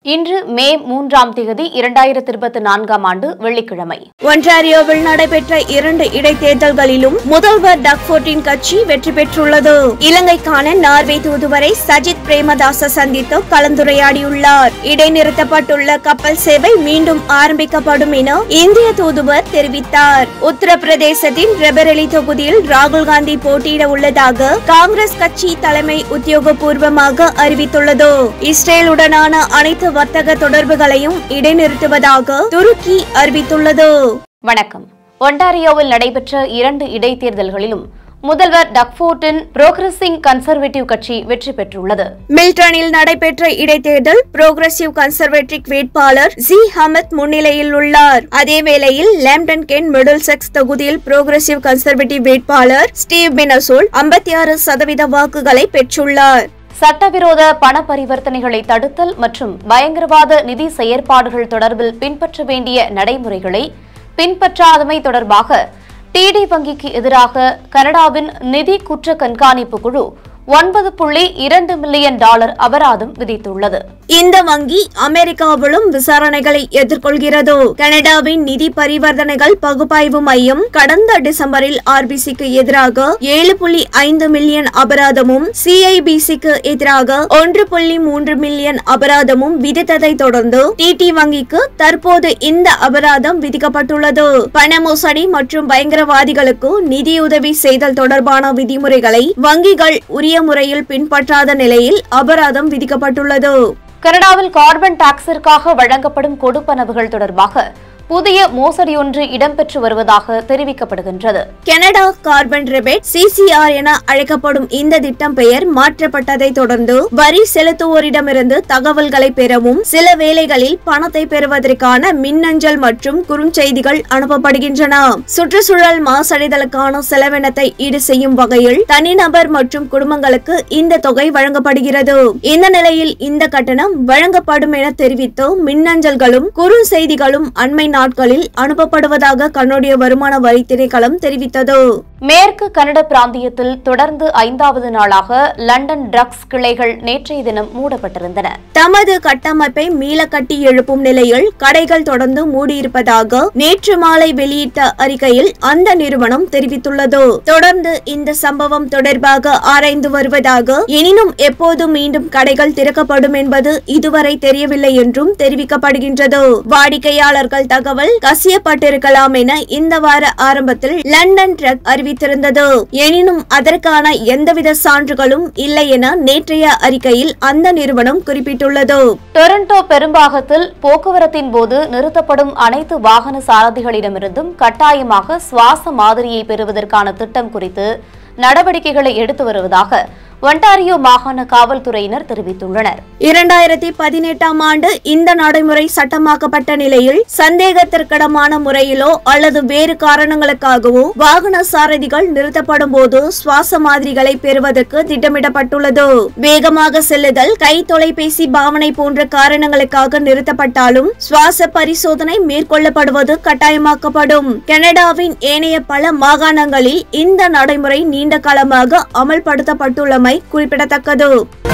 இன்று மே மூன்றாம் தேதி இரண்டாயிரத்தி இருபத்தி நான்காம் ஆண்டு வெள்ளிக்கிழமை ஒன்டாரியோவில் நடைபெற்ற இரண்டு இடைத்தேர்தல்களிலும் முதல்வர் டக்ஃபோர்டின் கட்சி வெற்றி பெற்றுள்ளது இலங்கைக்கான நார்வே தூதுவரை சஜித் பிரேமதாச சந்தித்து கலந்துரையாடியுள்ளார் இடைநிறுத்தப்பட்டுள்ள கப்பல் சேவை மீண்டும் ஆரம்பிக்கப்படும் என இந்திய தூதுவர் தெரிவித்தார் உத்தரப்பிரதேசத்தின் ரெபரலி தொகுதியில் ராகுல் காந்தி போட்டியிட உள்ளதாக காங்கிரஸ் கட்சி தலைமை உத்தியோகபூர்வமாக அறிவித்துள்ளது இஸ்ரேலுடனான அனைத்து வர்த்தக தொடர்புகளையும் இடைநிறுத்துவதாக துருக்கி அறிவித்துள்ளது வணக்கம் ஒன்டாரியோவில் நடைபெற்ற இரண்டு இடைத்தேர்தல்களிலும் முதல்வர் டக்ஃபோர்டின் புரோகிரசிங் கன்சர்வேட்டிவ் கட்சி வெற்றி பெற்றுள்ளது மில்டனில் நடைபெற்ற இடைத்தேர்தல் புரோகிரசிவ் கன்சர்வேட்டிவ் வேட்பாளர் ஜி ஹமத் முன்னிலையில் உள்ளார் அதே வேளையில் லேம்டன் கென் மிடில் செக்ஸ் தொகுதியில் புரோகிரசிவ் கன்சர்வேட்டிவ் வேட்பாளர் ஸ்டீவ் பினசோல் ஐம்பத்தி ஆறு சதவீத வாக்குகளை பெற்றுள்ளார் சட்டவிரோத பண பரிவர்த்தனைகளை தடுத்தல் மற்றும் பயங்கரவாத நிதி செயற்பாடுகள் தொடர்பில் பின்பற்ற வேண்டிய நடைமுறைகளை பின்பற்றாதமை தொடர்பாக டிடி வங்கிக்கு எதிராக கனடாவின் நிதி குற்ற கண்காணிப்பு குழு ஒன்பது புள்ளி இரண்டு மில்லியன் டாலர் அபராதம் விதித்துள்ளது இந்த வங்கி அமெரிக்காவிலும் விசாரணைகளை எதிர்கொள்கிறது கனடாவின் நிதி பரிவர்த்தனைகள் பகுப்பாய்வு மையம் கடந்த டிசம்பரில் ஆர்பிசிக்கு எதிராக ஏழு புள்ளி ஐந்து மில்லியன் அபராதமும் சிஐபிசிக்கு எதிராக ஒன்று புள்ளி மூன்று மில்லியன் அபராதமும் விதித்ததை தொடர்ந்து டிடி வங்கிக்கு தற்போது இந்த அபராதம் விதிக்கப்பட்டுள்ளது பண மோசடி மற்றும் பயங்கரவாதிகளுக்கு நிதியுதவி செய்தல் தொடர்பான விதிமுறைகளை வங்கிகள் உரிய முறையில் பின்பற்றாத நிலையில் அபராதம் விதிக்கப்பட்டுள்ளது கனடாவில் கார்பன் டாக்ஸிற்காக வழங்கப்படும் கொடுப்பனவுகள் தொடர்பாக புதிய மோசடியொன்று இடம்பெற்று வருவதாக தெரிவிக்கப்படுகின்றது கனடா கார்பன் ரெபேட் சிசிஆர் என அழைக்கப்படும் இந்த திட்டம் பெயர் மாற்றப்பட்டதை தொடர்ந்து வரி செலுத்துவோரிடமிருந்து தகவல்களை பெறவும் சில வேளைகளில் பணத்தை பெறுவதற்கான மின்னஞ்சல் மற்றும் குறுஞ்செய்திகள் அனுப்பப்படுகின்றன சுற்றுச்சூழல் மாசடைதலுக்கான செலவினத்தை ஈடு செய்யும் வகையில் தனிநபர் மற்றும் குடும்பங்களுக்கு இந்த தொகை வழங்கப்படுகிறது இந்த நிலையில் இந்த கட்டணம் வழங்கப்படும் என தெரிவித்து மின்னஞ்சல்களும் குறுஞ்செய்திகளும் அண்மை நாட்களில் அனுப்பப்படுவதாக கனடிய வருமான வரி திணைக்களம் தெரிவித்தது மேற்கு கனட பிராந்தியத்தில் தொடர்ந்து ஐந்தாவது நாளாக லண்டன் ட்ரக்ஸ் கிளைகள் நேற்றைய தினம் மூடப்பட்டிருந்தன தமது கட்டமைப்பை மீள கட்டி எழுப்பும் நிலையில் கடைகள் தொடர்ந்து மூடியிருப்பதாக நேற்று மாலை வெளியிட்ட அறிக்கையில் அந்த நிறுவனம் தெரிவித்துள்ளது தொடர்ந்து இந்த சம்பவம் தொடர்பாக ஆராய்ந்து வருவதாக எனினும் எப்போது மீண்டும் கடைகள் திறக்கப்படும் என்பது இதுவரை தெரியவில்லை என்றும் தெரிவிக்கப்படுகின்றது வாடிக்கையாளர்கள் தகவல் கசியப்பட்டிருக்கலாம் என இந்த வார ஆரம்பத்தில் லண்டன் ட்ரக் அறிவித்திருந்தது எனினும் அதற்கான எந்தவித சான்றுகளும் இல்லை என நேற்றைய அறிக்கையில் அந்த நிறுவனம் குறிப்பிட்டுள்ளது டொரண்டோ பெரும்பாகத்தில் போக்குவரத்தின் போது நிறுத்தப்படும் அனைத்து வாகன சாரதிகளிடமிருந்தும் கட்டாயமாக சுவாச மாதிரியை பெறுவதற்கான திட்டம் குறித்து நடவடிக்கைகளை எடுத்து வருவதாக ஒன்டாரியோ மாகாண காவல்துறையினர் தெரிவித்துள்ளனர் இரண்டாயிரத்தி பதினெட்டாம் ஆண்டு இந்த நடைமுறை சட்டமாக்கப்பட்ட நிலையில் சந்தேகத்திற்கிடமான முறையிலோ அல்லது வேறு காரணங்களுக்காகவோ வாகன சாரதிகள் நிறுத்தப்படும் போது சுவாச மாதிரிகளை பெறுவதற்கு திட்டமிடப்பட்டுள்ளது வேகமாக செல்லுதல் கை தொலைபேசி பாவனை போன்ற காரணங்களுக்காக நிறுத்தப்பட்டாலும் சுவாச பரிசோதனை மேற்கொள்ளப்படுவது கட்டாயமாக்கப்படும் கனடாவின் ஏனைய பல மாகாணங்களில் இந்த நடைமுறை நீண்ட காலமாக அமல்படுத்தப்பட்டுள்ளமை குறிப்பிடத்தக்கது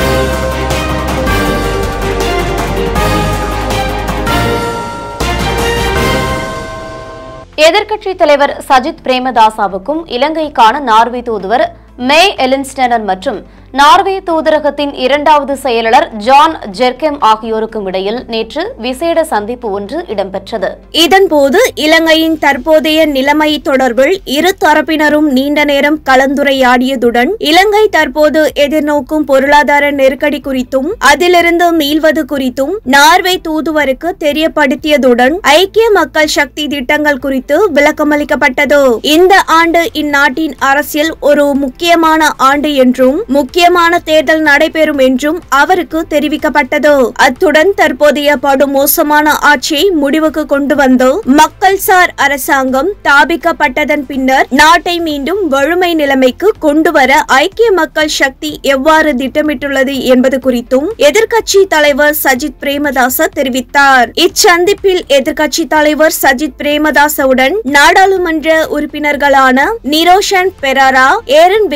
எதிர்க்கட்சித் தலைவர் சஜித் பிரேமதாசாவுக்கும் இலங்கைக்கான நார்வே தூதுவர் மே எலின்ஸ்டனர் மற்றும் நார்வே தூதரகத்தின் இரண்டாவது செயலாளர் ஜான் ஜெர்கெம் ஆகியோருக்கும் இடையில் நேற்று விசேட சந்திப்பு ஒன்று இடம்பெற்றது இதன்போது இலங்கையின் தற்போதைய நிலைமை தொடர்பில் இரு தரப்பினரும் நீண்ட நேரம் கலந்துரையாடியதுடன் இலங்கை தற்போது எதிர்நோக்கும் பொருளாதார நெருக்கடி குறித்தும் அதிலிருந்து மீள்வது குறித்தும் நார்வே தூதுவருக்கு தெரியப்படுத்தியதுடன் ஐக்கிய மக்கள் சக்தி திட்டங்கள் குறித்து விளக்கமளிக்கப்பட்டது இந்த ஆண்டு இந்நாட்டின் அரசியல் ஒரு முக்கியமான ஆண்டு என்றும் முக்கியமான தேர்தல் நடைபெறும் என்றும் அவருக்கு தெரிவிக்கப்பட்டது அத்துடன் தற்போதைய படு மோசமான ஆட்சியை முடிவுக்கு கொண்டு வந்து மக்கள் சார் அரசாங்கம் தாபிக்கப்பட்டதன் பின்னர் நாட்டை மீண்டும் வறுமை நிலைமைக்கு கொண்டு வர ஐக்கிய மக்கள் சக்தி எவ்வாறு திட்டமிட்டுள்ளது என்பது குறித்தும் எதிர்க்கட்சி தலைவர் சஜித் பிரேமதாச தெரிவித்தார் இச்சந்திப்பில் எதிர்க்கட்சி தலைவர் சஜித் பிரேமதாசவுடன் நாடாளுமன்ற உறுப்பினர்களான நிரோஷன் பெராரா ஏரன்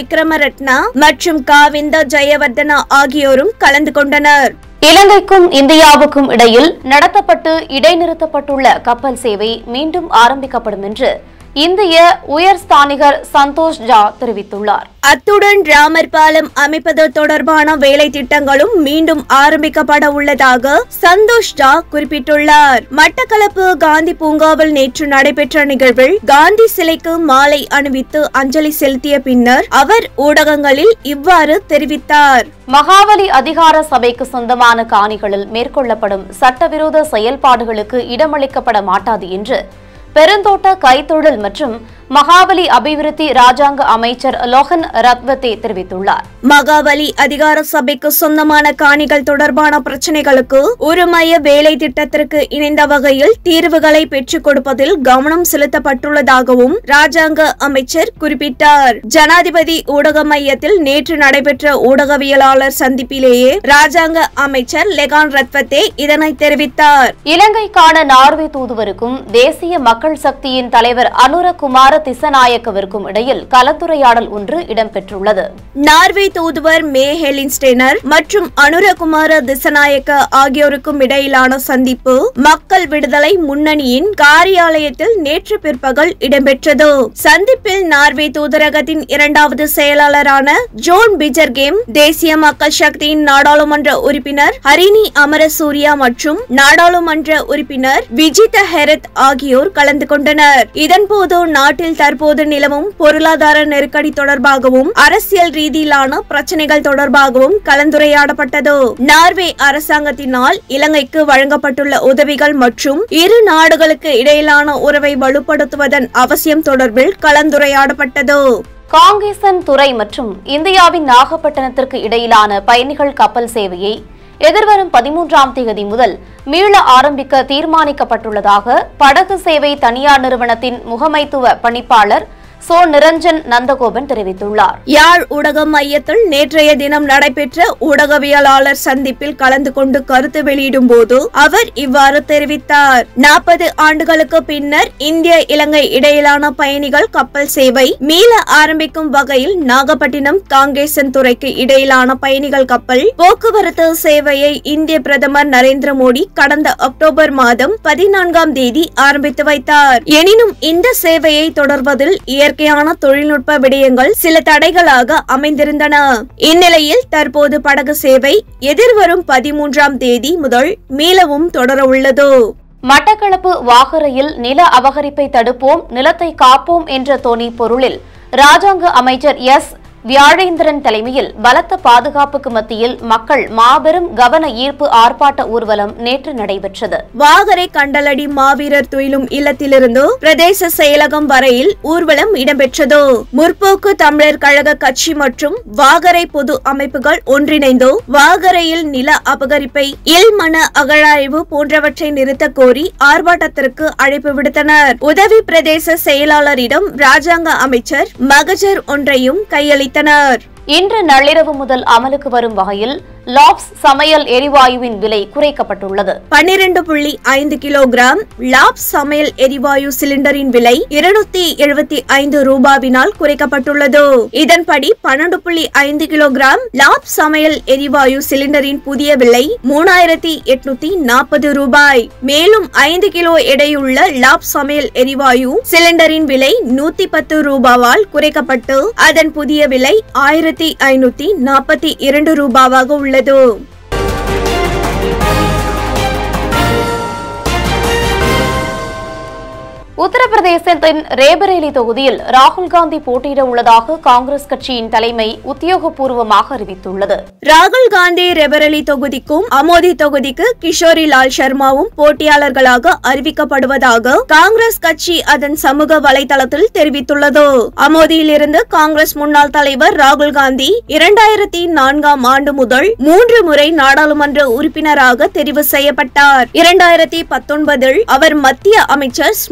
விக்ரமரட்னா மற்றும் காவிந்த ஜெயவர்தனா ஆகியோரும் கலந்து கொண்டனர் இலங்கைக்கும் இந்தியாவுக்கும் இடையில் நடத்தப்பட்டு இடைநிறுத்தப்பட்டுள்ள கப்பல் சேவை மீண்டும் ஆரம்பிக்கப்படும் என்று இந்திய உயர்ஸ்தானிகர் சந்தோஷ் ஜா தெரிவித்துள்ளார் அத்துடன் ராமர் பாலம் அமைப்பது தொடர்பான வேலை திட்டங்களும் மீண்டும் ஆரம்பிக்கப்பட உள்ளதாக சந்தோஷ் ஜா குறிப்பிட்டுள்ளார் மட்டக்களப்பு காந்தி பூங்காவில் நேற்று நடைபெற்ற நிகழ்வில் காந்தி சிலைக்கு மாலை அணிவித்து அஞ்சலி செலுத்திய பின்னர் அவர் ஊடகங்களில் இவ்வாறு தெரிவித்தார் மகாவலி அதிகார சபைக்கு சொந்தமான காணிகளில் மேற்கொள்ளப்படும் சட்டவிரோத செயல்பாடுகளுக்கு இடமளிக்கப்பட மாட்டாது என்று பெருந்தோட்ட கைத்தொழில் மற்றும் மகாவலி அபிவிருத்தி ராஜாங்க அமைச்சர் லோகன் ரத்வத்தே தெரிவித்துள்ளார் மகாவலி அதிகார சபைக்கு சொந்தமான காணிகள் தொடர்பான பிரச்சனைகளுக்கு ஒருமய வேலை திட்டத்திற்கு இணைந்த வகையில் தீர்வுகளை பெற்றுக் கொடுப்பதில் கவனம் செலுத்தப்பட்டுள்ளதாகவும் ராஜாங்க அமைச்சர் குறிப்பிட்டார் ஜனாதிபதி ஊடக மையத்தில் நேற்று நடைபெற்ற ஊடகவியலாளர் சந்திப்பிலேயே ராஜாங்க அமைச்சர் லெகான் ரத்வத்தே இதனை தெரிவித்தார் இலங்கைக்கான நார்வே தூதுவருக்கும் தேசிய மக்கள் சக்தியின் தலைவர் அனுரகுமார திசநாயக்கவிற்கும் இடையில் கலந்துரையாடல் ஒன்று இடம்பெற்றுள்ளது நார்வே தூதுவர் மே ஹெலின்ஸ்டேனர் மற்றும் அனுரகுமார திசநாயக்க ஆகியோருக்கும் இடையிலான சந்திப்பு மக்கள் விடுதலை முன்னணியின் காரியாலயத்தில் நேற்று பிற்பகல் இடம்பெற்றது சந்திப்பில் நார்வே தூதரகத்தின் இரண்டாவது செயலாளரான ஜோன் பிஜர்கேம் தேசிய மக்கள் சக்தியின் நாடாளுமன்ற உறுப்பினர் ஹரிணி அமரசூரியா மற்றும் நாடாளுமன்ற உறுப்பினர் விஜித ஹெரத் ஆகியோர் கலந்து கொண்டனர் இதன்போது நாட்டில் தற்போது நிலவும் பொருளாதார நெருக்கடி தொடர்பாகவும் அரசியல் ரீதியிலான பிரச்சனைகள் தொடர்பாகவும் கலந்துரையாடப்பட்டது நார்வே அரசாங்கத்தினால் இலங்கைக்கு வழங்கப்பட்டுள்ள உதவிகள் மற்றும் இரு நாடுகளுக்கு இடையிலான உறவை வலுப்படுத்துவதன் அவசியம் தொடர்பில் கலந்துரையாடப்பட்டது காங்கேசன் துறை மற்றும் இந்தியாவின் நாகப்பட்டினத்திற்கு இடையிலான பயணிகள் கப்பல் சேவையை எதிர்வரும் பதிமூன்றாம் தேதி முதல் மீள ஆரம்பிக்க தீர்மானிக்கப்பட்டுள்ளதாக படகு சேவை தனியார் நிறுவனத்தின் முகமைத்துவ பணிப்பாளர் சோ நிரஞ்சன் நந்தகோபன் தெரிவித்துள்ளார் யாழ் ஊடக மையத்தில் நேற்றைய தினம் நடைபெற்ற ஊடகவியலாளர் சந்திப்பில் கலந்து கொண்டு கருத்து வெளியிடும் போது அவர் இவ்வாறு தெரிவித்தார் நாற்பது ஆண்டுகளுக்கு பின்னர் இந்திய இலங்கை இடையிலான பயணிகள் கப்பல் சேவை மீள ஆரம்பிக்கும் வகையில் நாகப்பட்டினம் காங்கேசன் துறைக்கு இடையிலான பயணிகள் கப்பல் போக்குவரத்து சேவையை இந்திய பிரதமர் நரேந்திர மோடி கடந்த அக்டோபர் மாதம் பதினான்காம் தேதி ஆரம்பித்து வைத்தார் எனினும் இந்த சேவையை தொடர்வதில் இயற்கையான தொழில்நுட்ப விடயங்கள் சில தடைகளாக அமைந்திருந்தன இந்நிலையில் தற்போது படகு சேவை எதிர்வரும் பதிமூன்றாம் தேதி முதல் மீளவும் தொடர உள்ளது மட்டக்களப்பு வாகரையில் நில அபகரிப்பை தடுப்போம் நிலத்தை காப்போம் என்ற தொனி பொருளில் ராஜாங்க அமைச்சர் எஸ் வியாழேந்திரன் தலைமையில் பலத்த பாதுகாப்புக்கு மத்தியில் மக்கள் மாபெரும் கவன ஈர்ப்பு ஆர்ப்பாட்ட ஊர்வலம் நேற்று நடைபெற்றது வாகரை கண்டலடி மாவீரர் துயிலும் இல்லத்திலிருந்து பிரதேச செயலகம் வரையில் ஊர்வலம் இடம்பெற்றது முற்போக்கு தமிழர் கழக கட்சி மற்றும் வாகரை பொது அமைப்புகள் ஒன்றிணைந்து வாகரையில் நில அபகரிப்பை இல்மன அகழாய்வு போன்றவற்றை நிறுத்த கோரி ஆர்ப்பாட்டத்திற்கு அழைப்பு விடுத்தனர் உதவி பிரதேச செயலாளரிடம் ராஜாங்க அமைச்சர் மகஜர் ஒன்றையும் கையளித்தனர் இன்று நள்ளிரவு முதல் அமலுக்கு வரும் வகையில் லாப்ஸ் சமையல் எரிவாயுவின் விலை குறைக்கப்பட்டுள்ளது பன்னிரண்டு புள்ளி ஐந்து கிலோகிராம் லாப் சமையல் எரிவாயு சிலிண்டரின் விலை இருநூத்தி எழுபத்தி ஐந்து ரூபாவினால் குறைக்கப்பட்டுள்ளது இதன்படி பன்னெண்டு புள்ளி ஐந்து கிலோகிராம் லாப் சமையல் எரிவாயு சிலிண்டரின் புதிய விலை மூணாயிரத்தி எட்நூத்தி நாற்பது ரூபாய் மேலும் ஐந்து கிலோ எடையுள்ள லாப் சமையல் எரிவாயு சிலிண்டரின் விலை நூத்தி பத்து ரூபாவால் குறைக்கப்பட்டு அதன் புதிய விலை ஆயிரத்தி ஐநூத்தி நாற்பத்தி இரண்டு ரூபாவாக உள்ளது உத்தரப்பிரதேசத்தின் ரேபரேலி தொகுதியில் ராகுல் காந்தி போட்டியிட உள்ளதாக காங்கிரஸ் கட்சியின் தலைமை உத்தியோகபூர்வமாக அறிவித்துள்ளது ராகுல் காந்தி ரெபரலி தொகுதிக்கும் அமோதி தொகுதிக்கு கிஷோரி லால் சர்மாவும் போட்டியாளர்களாக அறிவிக்கப்படுவதாக காங்கிரஸ் கட்சி அதன் சமூக வலைதளத்தில் தெரிவித்துள்ளது அமோதியிலிருந்து காங்கிரஸ் முன்னாள் தலைவர் ராகுல் காந்தி இரண்டாயிரத்தி நான்காம் ஆண்டு முதல் மூன்று முறை நாடாளுமன்ற உறுப்பினராக தெரிவு செய்யப்பட்டார் இரண்டாயிரத்தி பத்தொன்பதில் அவர் மத்திய அமைச்சர் ஸ்மிருதி இராணி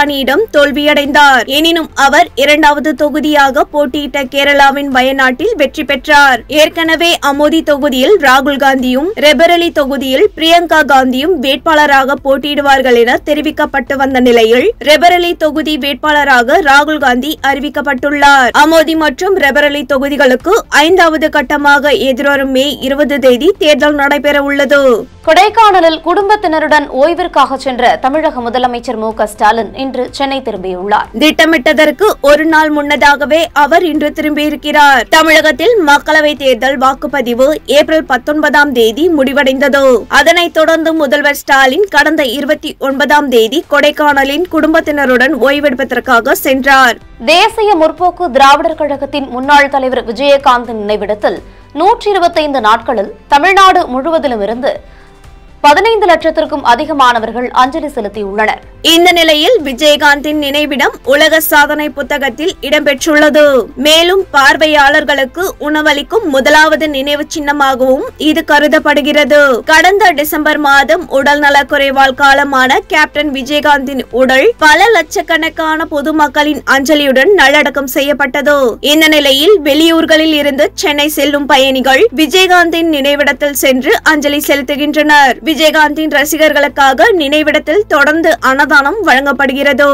ரூஹானியிடம் தோல்வியடைந்தார் எனினும் அவர் இரண்டாவது தொகுதியாக போட்டியிட்ட கேரளாவின் வயநாட்டில் வெற்றி பெற்றார் ஏற்கனவே அமோதி தொகுதியில் ராகுல் காந்தியும் ரெபரலி தொகுதியில் பிரியங்கா காந்தியும் வேட்பாளராக போட்டியிடுவார்கள் என தெரிவிக்கப்பட்டு வந்த நிலையில் ரெபரலி தொகுதி வேட்பாளராக ராகுல் காந்தி அறிவிக்கப்பட்டுள்ளார் அமோதி மற்றும் ரெபரலி தொகுதிகளுக்கு ஐந்தாவது கட்டமாக எதிர்வரும் மே இருபது தேதி தேர்தல் நடைபெற உள்ளது கொடைக்கானலில் குடும்பத்தினருடன் ஓய்விற்காக சென்ற தமிழக முதலமைச்சர் மு க ஸ்டாலின் இன்று சென்னை திரும்பியுள்ளார் திட்டமிட்டதற்கு ஒரு நாள் முன்னதாகவே அவர் இன்று திரும்பியிருக்கிறார் தமிழகத்தில் மக்களவைத் தேர்தல் வாக்குப்பதிவு ஏப்ரல் பத்தொன்பதாம் தேதி முடிவடைந்தது அதனைத் தொடர்ந்து முதல்வர் ஸ்டாலின் கடந்த இருபத்தி ஒன்பதாம் தேதி கொடைக்கானலின் குடும்பத்தினருடன் ஓய்வெடுப்பதற்காக சென்றார் தேசிய முற்போக்கு திராவிடர் கழகத்தின் முன்னாள் தலைவர் விஜயகாந்தின் நினைவிடத்தில் நூற்றி இருபத்தைந்து நாட்களில் தமிழ்நாடு முழுவதிலும் இருந்து பதினைந்து லட்சத்திற்கும் அதிகமானவர்கள் அஞ்சலி செலுத்தியுள்ளனர் இந்த நிலையில் விஜயகாந்தின் நினைவிடம் உலக சாதனை புத்தகத்தில் இடம்பெற்றுள்ளது மேலும் பார்வையாளர்களுக்கு உணவளிக்கும் முதலாவது நினைவு சின்னமாகவும் இது கருதப்படுகிறது கடந்த டிசம்பர் மாதம் உடல் நலக்குறைவால் காலமான கேப்டன் விஜயகாந்தின் உடல் பல லட்சக்கணக்கான பொதுமக்களின் அஞ்சலியுடன் நல்லடக்கம் செய்யப்பட்டது இந்த நிலையில் வெளியூர்களில் இருந்து சென்னை செல்லும் பயணிகள் விஜயகாந்தின் நினைவிடத்தில் சென்று அஞ்சலி செலுத்துகின்றனர் விஜயகாந்தின் ரசிகர்களுக்காக நினைவிடத்தில் தொடர்ந்து அன்னதானம் வழங்கப்படுகிறது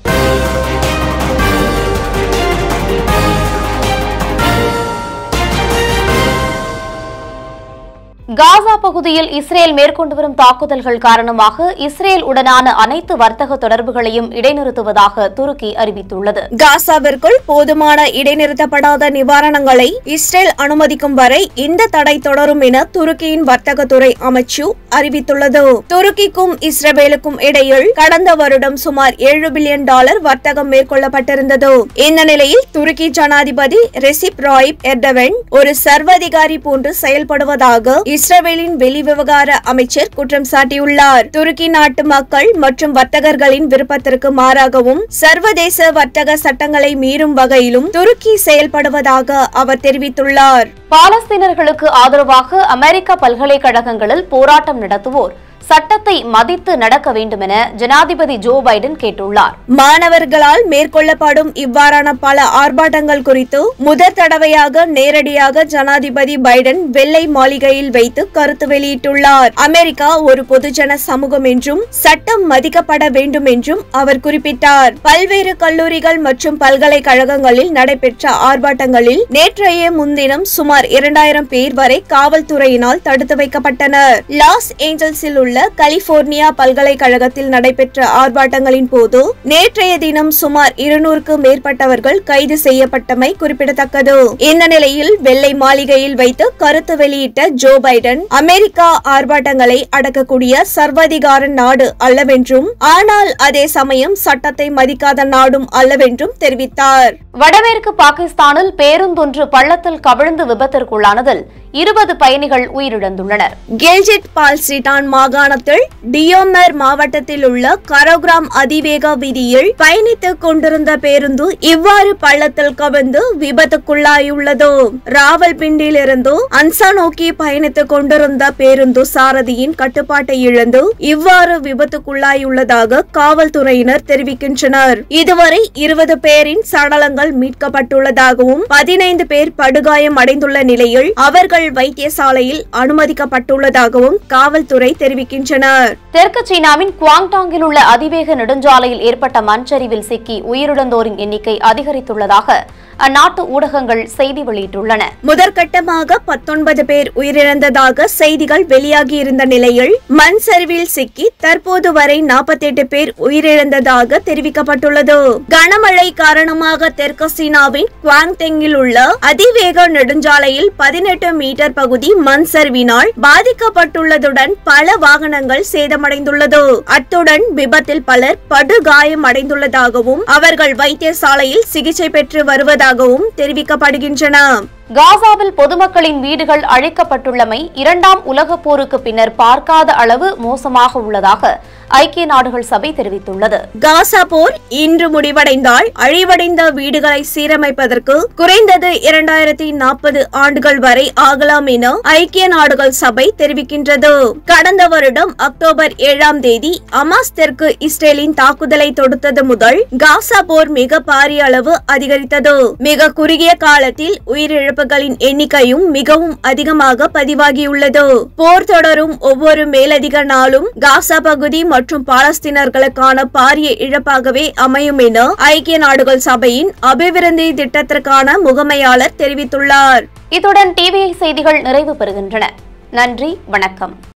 காசா பகுதியில் இஸ்ரேல் மேற்கொண்டு வரும் தாக்குதல்கள் காரணமாக இஸ்ரேல் உடனான அனைத்து வர்த்தக தொடர்புகளையும் இடைநிறுத்துவதாக துருக்கி அறிவித்துள்ளது காசாவிற்குள் போதுமான இடைநிறுத்தப்படாத நிவாரணங்களை இஸ்ரேல் அனுமதிக்கும் வரை இந்த தடை தொடரும் என துருக்கியின் வர்த்தகத்துறை அமைச்சு அறிவித்துள்ளது துருக்கிக்கும் இஸ்ரேலுக்கும் இடையில் கடந்த வருடம் சுமார் ஏழு பில்லியன் டாலர் வர்த்தகம் மேற்கொள்ளப்பட்டிருந்தது இந்த நிலையில் துருக்கி ஜனாதிபதி ரெசிப் ராயிப் எர்டவன் ஒரு சர்வாதிகாரி போன்று செயல்படுவதாக இஸ்ரேலின் வெளிவிவகார அமைச்சர் குற்றம் சாட்டியுள்ளார் துருக்கி நாட்டு மக்கள் மற்றும் வர்த்தகர்களின் விருப்பத்திற்கு மாறாகவும் சர்வதேச வர்த்தக சட்டங்களை மீறும் வகையிலும் துருக்கி செயல்படுவதாக அவர் தெரிவித்துள்ளார் பாலஸ்தீனர்களுக்கு ஆதரவாக அமெரிக்க பல்கலைக்கழகங்களில் போராட்டம் நடத்துவோர் சட்டத்தை மதித்து நடக்க வேண்டும் என ஜனாதிபதி ஜோ பைடன் கேட்டுள்ளார் மாணவர்களால் மேற்கொள்ளப்படும் இவ்வாறான பல ஆர்ப்பாட்டங்கள் குறித்து முதற் தடவையாக நேரடியாக ஜனாதிபதி பைடன் வெள்ளை மாளிகையில் வைத்து கருத்து வெளியிட்டுள்ளார் அமெரிக்கா ஒரு பொதுஜன சமூகம் என்றும் சட்டம் மதிக்கப்பட வேண்டும் என்றும் அவர் குறிப்பிட்டார் பல்வேறு கல்லூரிகள் மற்றும் பல்கலைக்கழகங்களில் நடைபெற்ற ஆர்ப்பாட்டங்களில் நேற்றைய முன்தினம் சுமார் இரண்டாயிரம் பேர் வரை காவல்துறையினால் தடுத்து வைக்கப்பட்டனர் லாஸ் ஏஞ்சல்ஸில் உள்ள கலிபோர்னியா பல்கலைக்கழகத்தில் நடைபெற்ற ஆர்ப்பாட்டங்களின் போது நேற்றைய தினம் சுமார் இருநூறுக்கு மேற்பட்டவர்கள் கைது செய்யப்பட்டமை குறிப்பிடத்தக்கது இந்த நிலையில் வெள்ளை மாளிகையில் வைத்து கருத்து வெளியிட்ட ஜோ பைடன் அமெரிக்கா ஆர்ப்பாட்டங்களை அடக்கக்கூடிய சர்வாதிகார நாடு அல்லவென்றும் ஆனால் அதே சமயம் சட்டத்தை மதிக்காத நாடும் அல்லவென்றும் தெரிவித்தார் வடமேற்கு பாகிஸ்தானில் பேருந்தொன்று பள்ளத்தில் கவிழ்ந்து விபத்திற்குள்ளானதில் இருபது பயணிகள் உயிரிழந்துள்ளனர் கெல்ஜிட் பால்சிட்டான் மாகாணத்தில் டியோமர் மாவட்டத்தில் உள்ள கரோகிராம் அதிவேக வீதியில் பயணித்துக் கொண்டிருந்த பேருந்து இவ்வாறு பள்ளத்தில் கவிழ்ந்து விபத்துக்குள்ளாயுள்ளது ராவல்பிண்டில் இருந்து அன்சா நோக்கி பயணித்துக் கொண்டிருந்த பேருந்து சாரதியின் கட்டுப்பாட்டை இழந்து இவ்வாறு விபத்துக்குள்ளாயுள்ளதாக காவல்துறையினர் தெரிவிக்கின்றனர் இதுவரை இருபது பேரின் சடலங்கள் மீட்கப்பட்டுள்ளதாகவும் பதினைந்து பேர் படுகாயம் அடைந்துள்ள நிலையில் அவர்கள் வைத்தியசாலையில் அனுமதிக்கப்பட்டுள்ளதாகவும் காவல்துறை தெரிவிக்கின்றனர் தெற்கு சீனாவின் குவாங்டாங்கில் உள்ள அதிவேக நெடுஞ்சாலையில் ஏற்பட்ட மண்சரிவில் சிக்கி உயிரிழந்தோரின் எண்ணிக்கை அதிகரித்துள்ளதாக அந்நாட்டு ஊடகங்கள் செய்தி வெளியிட்டுள்ளன முதற்கட்டமாக பத்தொன்பது பேர் உயிரிழந்ததாக செய்திகள் வெளியாகி இருந்த நிலையில் மண் சரிவில் சிக்கி தற்போது வரை நாற்பத்தெட்டு பேர் உயிரிழந்ததாக தெரிவிக்கப்பட்டுள்ளது கனமழை காரணமாக தெற்கு சீனாவின் குவாங்டெங்கில் உள்ள அதிவேக நெடுஞ்சாலையில் பதினெட்டு மீட்டர் பகுதி மண் சரிவினால் பாதிக்கப்பட்டுள்ளதுடன் பல வாகனங்கள் சேதமடைந்துள்ளது அத்துடன் விபத்தில் பலர் படுகாயம் அடைந்துள்ளதாகவும் அவர்கள் வைத்தியசாலையில் சிகிச்சை பெற்று வருவதாகவும் தெரிவிக்கப்படுகின்றன காசாவில் பொதுமக்களின் வீடுகள் அழிக்கப்பட்டுள்ளமை இரண்டாம் உலகப் போருக்கு பின்னர் பார்க்காத அளவு மோசமாக உள்ளதாக ஐக்கிய நாடுகள் சபை தெரிவித்துள்ளது காசா போர் இன்று முடிவடைந்தால் அழிவடைந்த வீடுகளை சீரமைப்பதற்கு குறைந்தது இரண்டாயிரத்தி நாற்பது ஆண்டுகள் வரை ஆகலாம் என ஐக்கிய நாடுகள் சபை தெரிவிக்கின்றது கடந்த வருடம் அக்டோபர் ஏழாம் தேதி அமாஸ் தெற்கு இஸ்ரேலின் தாக்குதலை தொடுத்தது முதல் காசா போர் மிக பாரிய அளவு அதிகரித்தது மிக குறுகிய காலத்தில் உயிரிழப்புகளின் எண்ணிக்கையும் மிகவும் அதிகமாக பதிவாகியுள்ளது போர் தொடரும் ஒவ்வொரு மேலதிக நாளும் காசா பகுதி மற்றும் பாலஸ்தீனர்களுக்கான பாரிய இழப்பாகவே அமையும் என ஐக்கிய நாடுகள் சபையின் அபிவிருத்தி திட்டத்திற்கான முகமையாளர் தெரிவித்துள்ளார் இத்துடன் டிவிஐ செய்திகள் நிறைவு பெறுகின்றன நன்றி வணக்கம்